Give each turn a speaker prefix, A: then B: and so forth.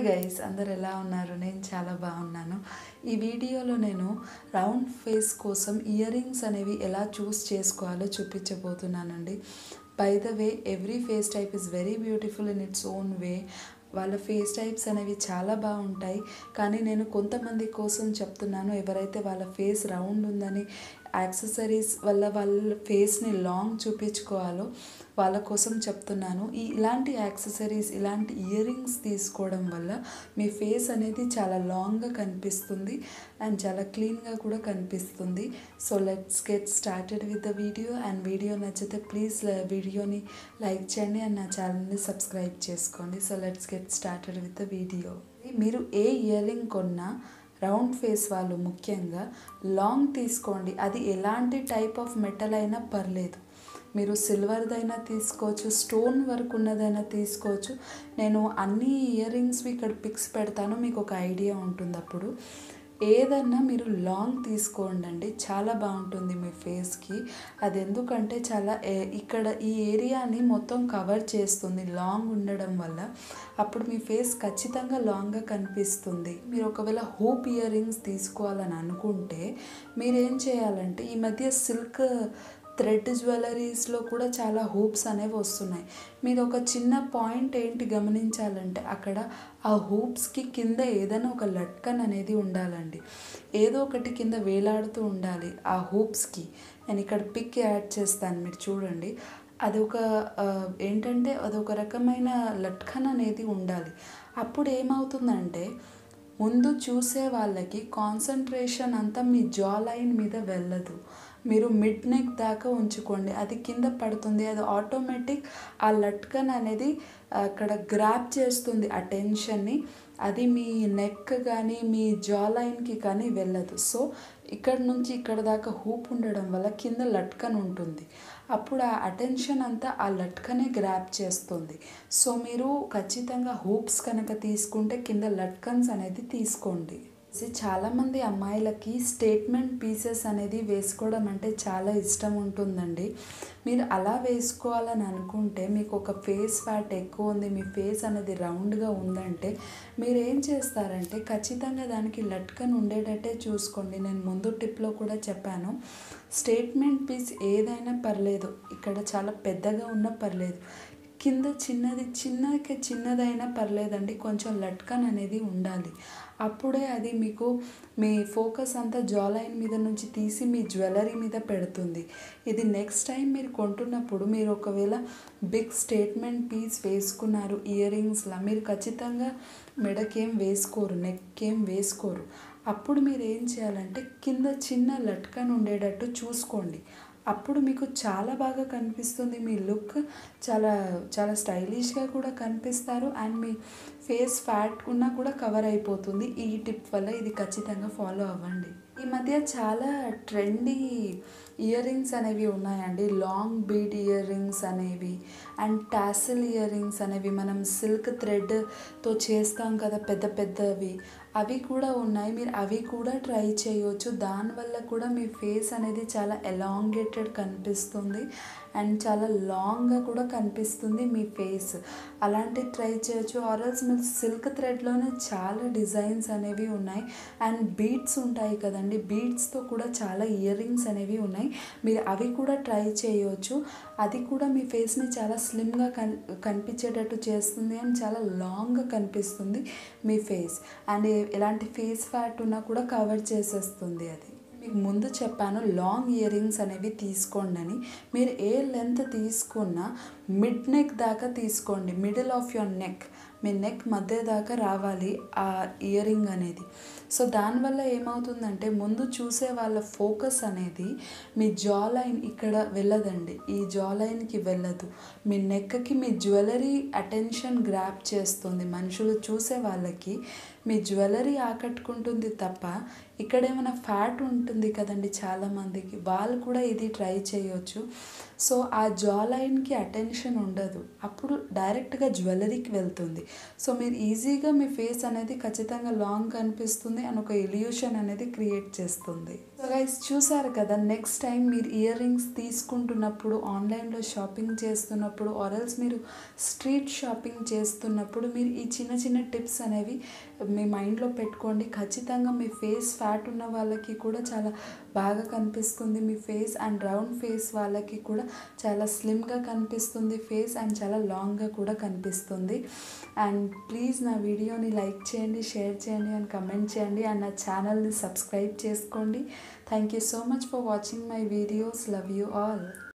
A: guys అందరు ఎలా ఉన్నారు నేను చాలా బాగున్నాను ఈ వీడియోలో నేను రౌండ్ ఫేస్ కోసం ఇయర్ రింగ్స్ అనేవి ఎలా చూస్ చేసుకోవాలో చూపించబోతున్నానండి by the way every face type is very beautiful in its own way వాళ్ళ ఫేస్ టైప్స్ అనేవి చాలా బాగుంటాయి కానీ నేను కొంతమంది కోసం చెప్తున్నాను ఎవరైతే వాళ్ళ ఫేస్ రౌండ్ ఉందని యాక్సెసరీస్ వల్ల వాళ్ళ ఫేస్ని లాంగ్ చూపించుకోవాలో వాళ్ళ కోసం చెప్తున్నాను ఈ ఇలాంటి యాక్సెసరీస్ ఇలాంటి ఇయర్ రింగ్స్ తీసుకోవడం వల్ల మీ ఫేస్ అనేది చాలా లాంగ్గా కనిపిస్తుంది అండ్ చాలా క్లీన్గా కూడా కనిపిస్తుంది so let's get started with the video and video నచ్చితే ప్లీజ్ వీడియోని లైక్ చేయండి అండ్ నా ఛానల్ని సబ్స్క్రైబ్ చేసుకోండి so let's get started with the video మీరు ఏ ఇయర్ రింగ్ కొన్నా రౌండ్ ఫేస్ వాళ్ళు ముఖ్యంగా లాంగ్ తీసుకోండి అది ఎలాంటి టైప్ ఆఫ్ మెటల్ అయినా పర్లేదు మీరు సిల్వర్దైనా తీసుకోవచ్చు స్టోన్ వర్క్ ఉన్నదైనా తీసుకోవచ్చు నేను అన్ని ఇయర్ రింగ్స్వి ఇక్కడ పిక్స్ పెడతాను మీకు ఒక ఐడియా ఉంటుంది అప్పుడు ఏదన్నా మీరు లాంగ్ తీసుకోండి అండి చాలా బాగుంటుంది మీ ఫేస్కి అది ఎందుకంటే చాలా ఏ- ఇక్కడ ఈ ఏరియాని మొత్తం కవర్ చేస్తుంది లాంగ్ ఉండడం వల్ల అప్పుడు మీ ఫేస్ ఖచ్చితంగా లాంగ్గా కనిపిస్తుంది మీరు ఒకవేళ హూప్ ఇయర్ రింగ్స్ తీసుకోవాలని అనుకుంటే మీరు ఏం చేయాలంటే ఈ మధ్య సిల్క్ థ్రెడ్ జ్యువెలరీస్లో కూడా చాలా హూప్స్ అనేవి వస్తున్నాయి మీరు ఒక చిన్న పాయింట్ ఏంటి గమనించాలంటే అక్కడ ఆ హూప్స్కి కింద ఏదైనా ఒక లట్కన్ అనేది ఉండాలండి ఏదో ఒకటి కింద వేలాడుతూ ఉండాలి ఆ హూప్స్కి నేను ఇక్కడ పిక్ యాడ్ చేస్తాను మీరు చూడండి అది ఒక ఆ, ఏంటంటే అదొక రకమైన లట్కన్ అనేది ఉండాలి అప్పుడు ఏమవుతుందంటే ముందు చూసే వాళ్ళకి కాన్సన్ట్రేషన్ అంతా మీ జా లైన్ మీద వెళ్ళదు మీరు మిడ్ నెక్ దాకా ఉంచుకోండి అది కింద పడుతుంది అది ఆటోమేటిక్ ఆ లట్కన్ అనేది అక్కడ గ్రాప్ చేస్తుంది ఆ టెన్షన్ని అది మీ నెక్ కానీ మీ జా లైన్కి కానీ వెళ్ళదు సో ఇక్కడ నుంచి ఇక్కడ దాకా హూప్ ఉండడం వల్ల కింద లట్కన్ ఉంటుంది అప్పుడు ఆ అటెన్షన్ అంతా ఆ లట్కనే గ్రాప్ చేస్తుంది సో మీరు ఖచ్చితంగా హూప్స్ కనుక తీసుకుంటే కింద లట్కన్స్ అనేది తీసుకోండి సో చాలామంది అమ్మాయిలకి స్టేట్మెంట్ పీసెస్ అనేది వేసుకోవడం అంటే చాలా ఇష్టం ఉంటుందండి మీరు అలా వేసుకోవాలని అనుకుంటే మీకు ఒక ఫేస్ ఫ్యాట్ ఎక్కువ ఉంది మీ ఫేస్ అనేది రౌండ్గా ఉందంటే మీరు ఏం చేస్తారంటే ఖచ్చితంగా దానికి లట్కన్ ఉండేటట్టే చూసుకోండి నేను ముందు టిప్లో కూడా చెప్పాను స్టేట్మెంట్ పీస్ ఏదైనా పర్లేదు ఇక్కడ చాలా పెద్దగా ఉన్నా పర్లేదు కింద చిన్నది చిన్నకి చిన్నదైనా పర్లేదండి కొంచెం లట్కన్ అనేది ఉండాలి అప్పుడే అది మీకు మీ ఫోకస్ అంతా జాలైన్ మీద నుంచి తీసి మీ జ్యువెలరీ మీద పెడుతుంది ఇది నెక్స్ట్ టైం మీరు కొంటున్నప్పుడు మీరు ఒకవేళ బిగ్ స్టేట్మెంట్ పీస్ వేసుకున్నారు ఇయర్ రింగ్స్లా మీరు ఖచ్చితంగా మెడకేం వేసుకోరు నెక్కేం వేసుకోరు అప్పుడు మీరు ఏం చేయాలంటే కింద చిన్న లట్కన్ ఉండేటట్టు చూసుకోండి అప్పుడు మీకు చాలా బాగా కనిపిస్తుంది మీ లుక్ చాలా చాలా స్టైలిష్గా కూడా కనిపిస్తారు అండ్ మీ ఫేస్ ఫ్యాట్ ఉన్నా కూడా కవర్ అయిపోతుంది ఈ టిప్ వల్ల ఇది ఖచ్చితంగా ఫాలో అవ్వండి ఈ మధ్య చాలా ట్రెండీ ఇయర్ రింగ్స్ అనేవి ఉన్నాయండి లాంగ్ బీడ్ ఇయర్ రింగ్స్ అనేవి అండ్ టాసిల్ ఇయర్ రింగ్స్ అనేవి మనం సిల్క్ థ్రెడ్తో చేస్తాం కదా పెద్ద పెద్దవి అవి కూడా ఉన్నాయి మీరు అవి కూడా ట్రై చేయవచ్చు దానివల్ల కూడా మీ ఫేస్ అనేది చాలా ఎలాంగేటెడ్ కనిపిస్తుంది అండ్ చాలా లాంగ్గా కూడా కనిపిస్తుంది మీ ఫేస్ అలాంటివి ట్రై చేయొచ్చు ఆర్ఎల్స్ మీరు సిల్క్ థ్రెడ్లోనే చాలా డిజైన్స్ అనేవి ఉన్నాయి అండ్ బీడ్స్ ఉంటాయి కదండి బీడ్స్తో కూడా చాలా ఇయర్ రింగ్స్ అనేవి ఉన్నాయి మీరు అవి కూడా ట్రై చేయవచ్చు అది కూడా మీ ఫేస్ని చాలా స్లిమ్గా కన్ కనిపించేటట్టు చేస్తుంది అండ్ చాలా లాంగ్గా కనిపిస్తుంది మీ ఫేస్ అండ్ ఎలాంటి ఫేస్ ఫ్యాట్ ఉన్నా కూడా కవర్ చేసేస్తుంది అది మీకు ముందు చెప్పాను లాంగ్ ఇయర్ రింగ్స్ అనేవి తీసుకోండి అని మీరు ఏ లెంత్ తీసుకున్నా మిడ్ నెక్ దాకా తీసుకోండి మిడిల్ ఆఫ్ యువర్ నెక్ మీ నెక్ మధ్య దాకా రావాలి ఆ ఇయర్ రింగ్ అనేది సో దానివల్ల ఏమవుతుందంటే ముందు చూసే వాళ్ళ ఫోకస్ అనేది మీ జా లైన్ ఇక్కడ వెళ్ళదండి ఈ జా లైన్కి వెళ్ళదు మీ నెక్కి మీ జ్యువెలరీ అటెన్షన్ గ్రాప్ చేస్తుంది మనుషులు చూసే వాళ్ళకి మీ జ్యువెలరీ ఆకట్టుకుంటుంది తప్ప ఇక్కడ ఏమైనా ఫ్యాట్ ఉంటుంది కదండి చాలామందికి వాళ్ళు కూడా ఇది ట్రై చేయొచ్చు సో ఆ జా లైన్కి అటెన్షన్ ఉండదు అప్పుడు డైరెక్ట్గా జ్యువెలరీకి వెళ్తుంది సో మీరు ఈజీగా మీ ఫేస్ అనేది ఖచ్చితంగా లాంగ్ కనిపిస్తుంది అండ్ ఒక ఇల్యూషన్ అనేది క్రియేట్ చేస్తుంది సో గైస్ చూసారు కదా నెక్స్ట్ టైం మీరు ఇయర్ రింగ్స్ తీసుకుంటున్నప్పుడు ఆన్లైన్లో షాపింగ్ చేస్తున్నప్పుడు ఆర్ఎల్స్ మీరు స్ట్రీట్ షాపింగ్ చేస్తున్నప్పుడు మీరు ఈ చిన్న చిన్న టిప్స్ అనేవి మీ మైండ్లో పెట్టుకోండి ఖచ్చితంగా మీ ఫేస్ ఫ్యాట్ ఉన్న వాళ్ళకి కూడా చాలా బాగా కనిపిస్తుంది మీ ఫేస్ అండ్ రౌండ్ ఫేస్ వాళ్ళకి కూడా చాలా స్లిమ్గా కనిపిస్తుంది ఫేస్ అండ్ చాలా లాంగ్గా కూడా కనిపిస్తుంది అండ్ ప్లీజ్ నా వీడియోని లైక్ చేయండి షేర్ చేయండి అండ్ కమెంట్ చేయండి అండ్ నా ఛానల్ని సబ్స్క్రైబ్ చేసుకోండి thank you so much for watching my videos love you all